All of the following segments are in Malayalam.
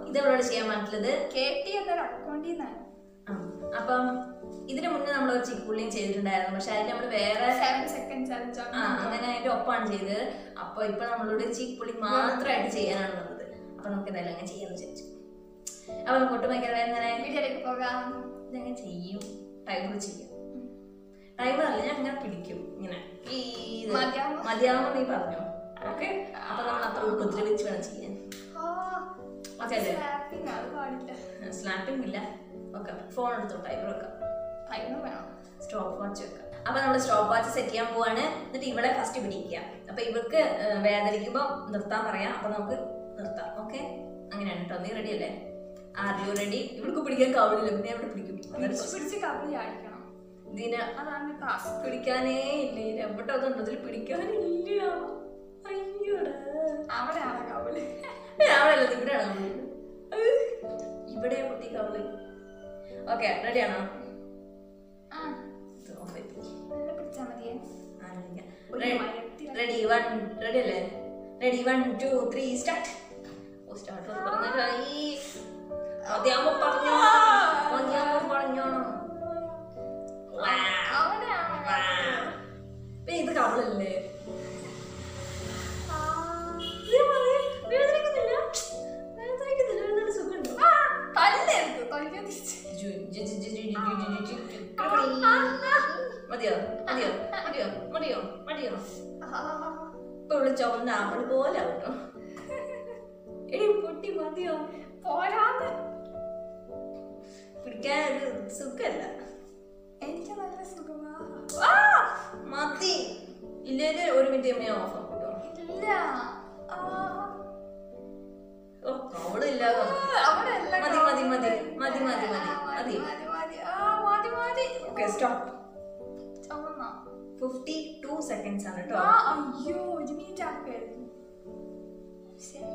ഇത് അവളോട് ചെയ്യാൻ പറഞ്ഞിട്ടുള്ളത് കെ ടി എന്നൊരു അക്കൗണ്ടിൽ നിന്നാണ് ആ, അപ്പം ഇതിന് മുന്നേ നമ്മൾ ഒരു ചിക്കുള്ളിയും ചെയ്തിട്ടുണ്ടായിരുന്നു പക്ഷെ അതിൽ നമ്മൾ വേറെ സെവൻ സെക്കൻഡ് ചലഞ്ച് ആ അങ്ങനെ അതിന്റെ ഒപ്പമാണ് ചെയ്തത് അപ്പൊ ഇപ്പൊ നമ്മളോട് ചിക്കുള്ളി മാത്രമായിട്ട് ചെയ്യാനാണ് വന്നത് അപ്പൊ നമുക്ക് ഇതെല്ലാം അങ്ങനെ ചെയ്യാന്ന് വിചാരിച്ചു അപ്പൊ നമുക്ക് ഒട്ടും ഭയങ്കര വേദന വീട്ടിലേക്ക് പോകാം ഇതെങ്ങനെ ചെയ്യും ടൈമർ ചെയ്യാം ടൈമർ അല്ല ഞാൻ ഇങ്ങനെ പിടിക്കും ഇങ്ങനെ ഈ ഇത് മതിയാവുമോ? മതിയാവുമ്പോ നീ പറഞ്ഞു ഓക്കെ അപ്പൊ നമ്മൾ അത്ര ഉപദ്രവിച്ച് വേണം ചെയ്യാൻ ഓക്കെ അല്ലേ സ്ലാപ്പിംഗ് അത് പാടില്ല സ്ലാപ്പിംഗ് ഇല്ല ഓക്കെ ഫോൺ എടുത്തോ ടൈമർ വെക്കാം ടൈം വേണം സ്റ്റോപ്പ് വാച്ച് വെക്കാം അപ്പൊ നമ്മൾ സ്റ്റോപ്പ് വാച്ച് സെറ്റ് ചെയ്യാൻ പോവാണ് എന്നിട്ട് ഇവിടെ ഫസ്റ്റ് പിടിക്കുക അപ്പൊ ഇവർക്ക് ഏർ, വേദനിക്കുമ്പോ നിർത്താൻ പറയാം അപ്പൊ നമുക്ക് നിർത്താം ഓക്കെ അങ്ങനെയാണ് കേട്ടോ നീ റെഡി അല്ലേ ആർ യു റെഡി ഇവർക്ക് പിടിക്കാൻ കാവില്ല പിന്നെ അവിടെ പിടിക്കും അതൊരു പിടിച്ച് പ്രശ്നം. പിടിച്ച് കബളി അടിക്കണം ഇതിന് അതാണ് ടാസ്ക് പിടിക്കാനേ ഇല്ല ഇതിന് എവിടെ അതുണ്ട് അതിൽ പിടിക്കാനില്ല അയ്യോടാ അവിടെയാണ് കബളി അവിടെയല്ല ഇവിടെയാണ് കവിള്. ഇവിടെ കുട്ടി കവിള് ഓക്കെ റെഡിയാണോ ആ നല്ല പിടിച്ചാൽ മതിയേ ഒരു മയത്തിൽ റെഡി വൺ റെഡി അല്ലേ ready one two three start ഓ സ്റ്റാർട്ട് പറഞ്ഞിട്ടായി മതിയാകുമ്പോ പറഞ്ഞോ മതിയാകുമ്പോ പറഞ്ഞോണം അവിടെയാണ് കബളി. പിന്നെ ഇത് കവളല്ലേ ആ. വേദനിക്കുന്നില്ല വേദനിക്കുന്നില്ല വേദന സുഖമുണ്ടോ ആ, പല്ലെടുത്തു തൊലിക്കാൻ തിരിച്ച് മതിയോ മതിയോ മതിയോ മതിയോ മതിയോ ആ. ഇപ്പൊ ഇവിടെ ചുവന്ന ആപ്പിൾ പോലെ ആവട്ടോ എടി പൊട്ടി മതിയോ പോരാന്ന് പിടിക്കാൻ ഒരു സുഖല്ല എനിക്ക് നല്ല സുഖമാ ആ, മതി ഇല്ലേ ഒരു മിനിറ്റ് ഞാൻ ഓഫ് ആക്കും കേട്ടോ ഇല്ല ആ. ഓ അവളില്ലാതെ അവിടെ എല്ലാം മതി, മതി, മതി. കാണുന്നുണ്ട്. മതി, മതി, മതി. ആ, മതി. മതി, മതി. ആ, മതി, മതി. ഓക്കെ സ്റ്റോപ്പ് ചുവന്ന. ഫിഫ്റ്റി ടു സെക്കൻഡ്സ് ആണ് കേട്ടോ ആ, അയ്യോ ഒരു മിനിറ്റ് ആക്കുമായിരുന്നു ശരി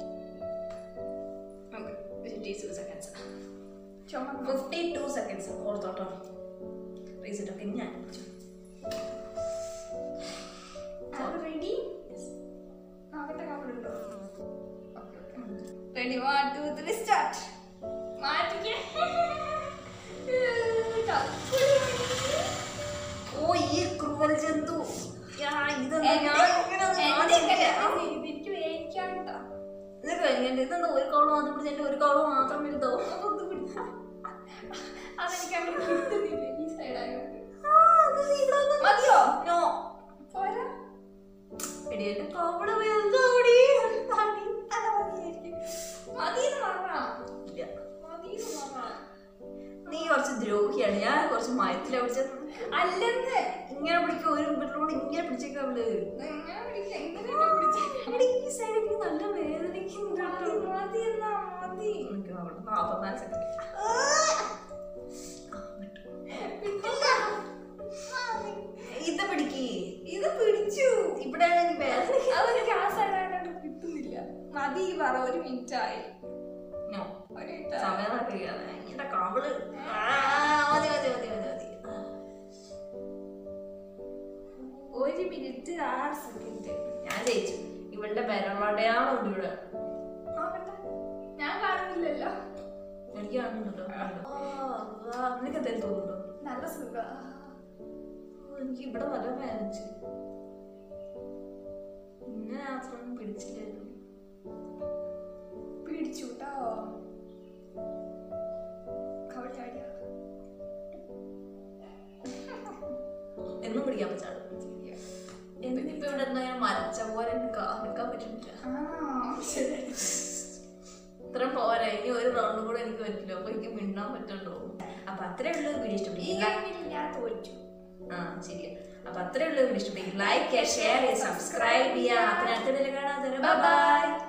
ഫിഫ്റ്റി ടു സെക്കൻഡ്സ് ചുമന്ന ഫിഫ്റ്റി ടു സെക്കൻഡ്സ് ഓർത്തോട്ടോ റീസെറ്റ് ഒക്കെ ഞാൻ റെഡി നോക്കട്ടെ കവറുണ്ടോ ready one two three start മാറ്റിക്കേ ഓ ഈ ക്രൂവൽ ജന്തു യാ, ഇതെന്താ ഞാൻ ഇങ്ങനെ ഒന്ന് മാറ്റിക്കാം. എനിക്ക് വേദിക്കാട്ടോ ഇതൊക്കെ എങ്ങനെ ഇതെന്താ ഒരു കവള് മാത്രം പിടിച്ച് എന്റെ ഒരു കവള് മാത്രം വലുതോ അതൊന്ന് പിടിച്ച അതെനിക്ക് അങ്ങനെ കിട്ടുന്നില്ല ഈ സൈഡായോണ്ട് മതിയോ നോ പോരാ എടി എന്റെ കവള് വലുതോടി മതി അല്ല മതിയായിരിക്കും മതിയെന്ന് പറഞ്ഞാ ഇല്ല മതിയെന്ന് പറഞ്ഞാ നീ കുറച്ച് ദ്രോഹിയാണ് ഞാൻ കുറച്ച് മയത്തില പിടിച്ചത് അല്ലെന്ന് ഇങ്ങനെ പിടിക്കും ഒരു ഇവരോട് ഇങ്ങനെ പിടിച്ചേക്ക അവള് എങ്ങനെ പിടിക്കാം എങ്ങനെയാണ് പിടിച്ചത് എടി, ഈ സൈഡ് എനിക്ക് നല്ല വേദനിക്കുന്നുണ്ട് മതി കേട്ടോ. മതി എന്നാ മതി എനിക്ക് അവിടെ നാപ്പത്തിനാല് സെക്കൻഡ് ഇത് പിടിക്ക് ഇത് പിടിച്ചു ഇവിടെയാണ് എനിക്ക് വേദന അതെനിക്ക് ആ സൈഡായിട്ട് കിട്ടുന്നില്ല മതി പറ ഒരു മിനിറ്റ് ആയി നോ ഒരു മിനിറ്റ് സമയം നടക്കുകയാണ് എന്റെ കവള് ആ, മതി മതി മതി മതി മതി ഒരു മിനിറ്റ് ആറ് സെക്കൻഡ് ഞാൻ ജയിച്ചു ഇവളുടെ വിരളടയാളം ഉണ്ട് ഇവിടെ നോക്കട്ടെ ഞാൻ കാണുന്നില്ലല്ലോ എനിക്ക് കാണുന്നുണ്ടോ ആ, ആ, നിനക്ക് എന്തെങ്കിലും തോന്നുന്നുണ്ടോ നല്ല സുഖ ഓ, എനിക്ക് ഇവിടെ നല്ല വേദനിച്ചു ഇങ്ങനെ മാത്രം പിടിച്ചില്ലായിരുന്നു പിടിച്ചു കേട്ടോ കവളിയാടിയ എന്നും പിടിക്കാൻ പറ്റാണ് എന്നിട്ടിപ്പോ ഇവിടെ എന്താ ഇങ്ങനെ മരച്ച പോലെ എനിക്ക് കാണിക്കാൻ പറ്റുന്നില്ല ആ ശരി ഇത്ര പോരാ ഇനി ഒരു റൗണ്ട് കൂടെ എനിക്ക് പറ്റില്ല അപ്പൊ എനിക്ക് മിണ്ടാൻ പറ്റുള്ളൂ അപ്പൊ അത്രേ ഉള്ളൂ വീഡിയോ ഈ ഇഷ്ടപ്പെട്ടു ഗെയിമിൽ ഞാൻ തോറ്റു ആ ശരിയാ അപ്പൊ അത്രേ ഉള്ളൂ വീഡിയോ ഇഷ്ടപ്പെട്ടു ലൈക്ക് ഷെയർ സബ്സ്ക്രൈബ് ചെയ്യുക പിന്നെ അടുത്ത കാണാതെ ബൈ